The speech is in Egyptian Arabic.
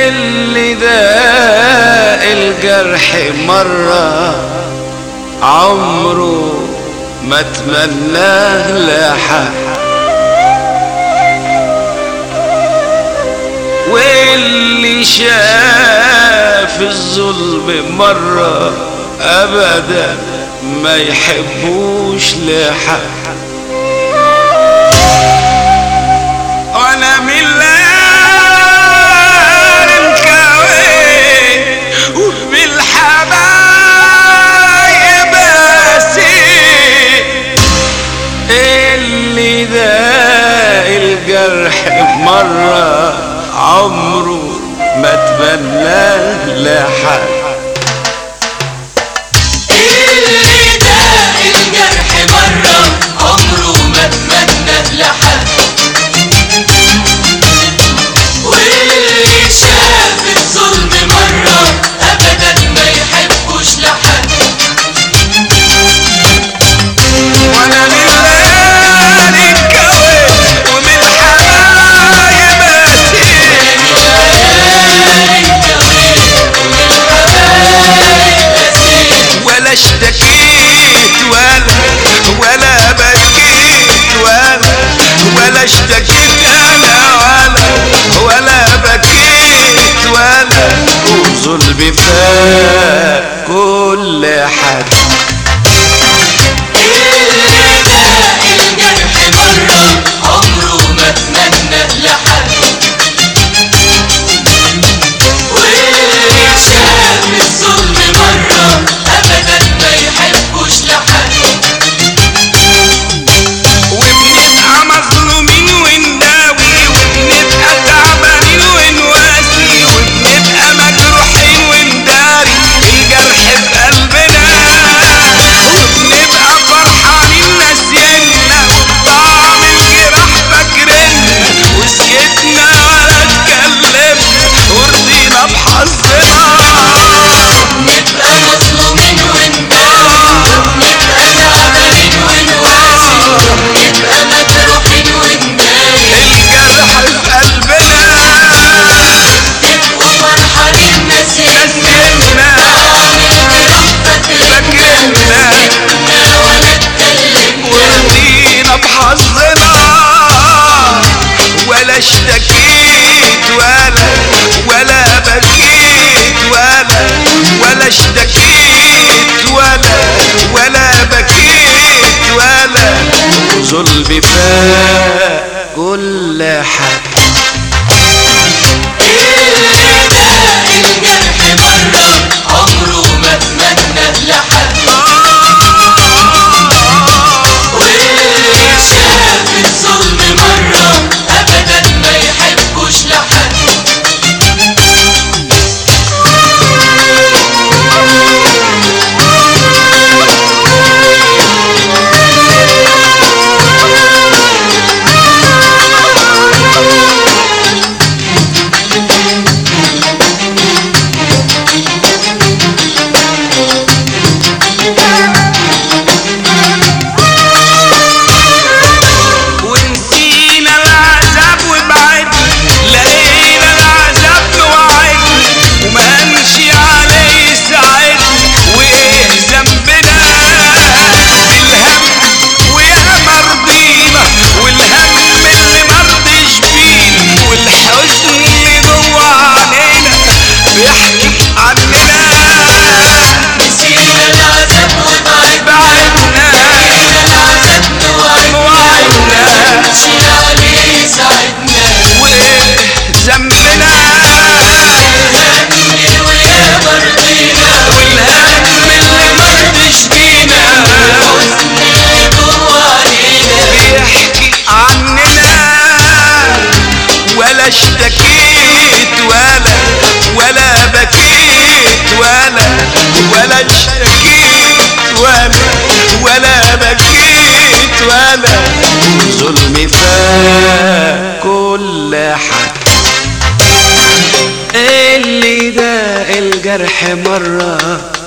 واللي داق الجرح مرة عمره ما تمناه لحد واللي شاف الظلم مرة أبدا ما يحبوش لحد وانا من ليالي مكاوي وبالحبايب اسير اللي داق الجرح مرة عمره ما تمناه لحد اللي داق الجرح مرة عمره ما اتمنى لحد واللي شاف الظلم مرة أبدا ما يحبوش لحد وانا من ليالي مكاوي ومن حبايب اسير ولا اشتكيت ولا ولا بكيت ولا ولا اشتكيت انا ولا ولا بكيت ولا وظلمي فاق كل حد اللي داق الجرح مرة عمره ما اتمنى لحد واللي شاف الظلم مرة أبدا ما يحبوش لحد وبنبقى مظلومين ونداوي وبنبقى تعبانين ونواسي وبنبقى مجروحين ونداري الجرح في قلبنا وبنبقى فرحانين ناسينا وبطعم الجراح فاكريننا وسكتنا ولا اتكلمنا ورضينا بحظنا نبقى مظلومين ونداري نبقى تعبانين ونواسي نبقى مجروحين ونداري الجرح في قلبنا نبقوا فرحانين ناسينا ناسينا طعم الجراح فاكريننا فاكريننا سكتنا ولا اتكلمنا ورضينا بحظنا ولا اشتكيت ولا ولا بكيت ولا ولا اشتكيت ولا ولا بكيت ولا ظلمي فاق كل حد اللي داق الجرح مرة عمره ما اتمنى لحد واللي شاف الظلم مرة أبدا ما يحبوش لحد ونسينا العذاب وبعدنا لقينا العذاب نوعدنا وما نمشي عليه يساعدنا وايه ذنبنا بالهم ويا مرضينا والهم اللي مرضيش بينا والحزن اللي جوه علينا بيحكي عننا نسينا العذاب وبعدنا بعدنا لقينا العذاب نوعدنا وعدنا نمشي عليه يساعدنا وايه ذنبنا الهم ويا مرضينا والهم اللي مرضش بينا الحزن اللي جوه علينا بيحكي عننا ولا اشتكيت ولا ولا بكيت ولا ولا اشتكيت ولا ولا بكيت ولا ظلمي فاق كل حد اللي داق الجرح مرة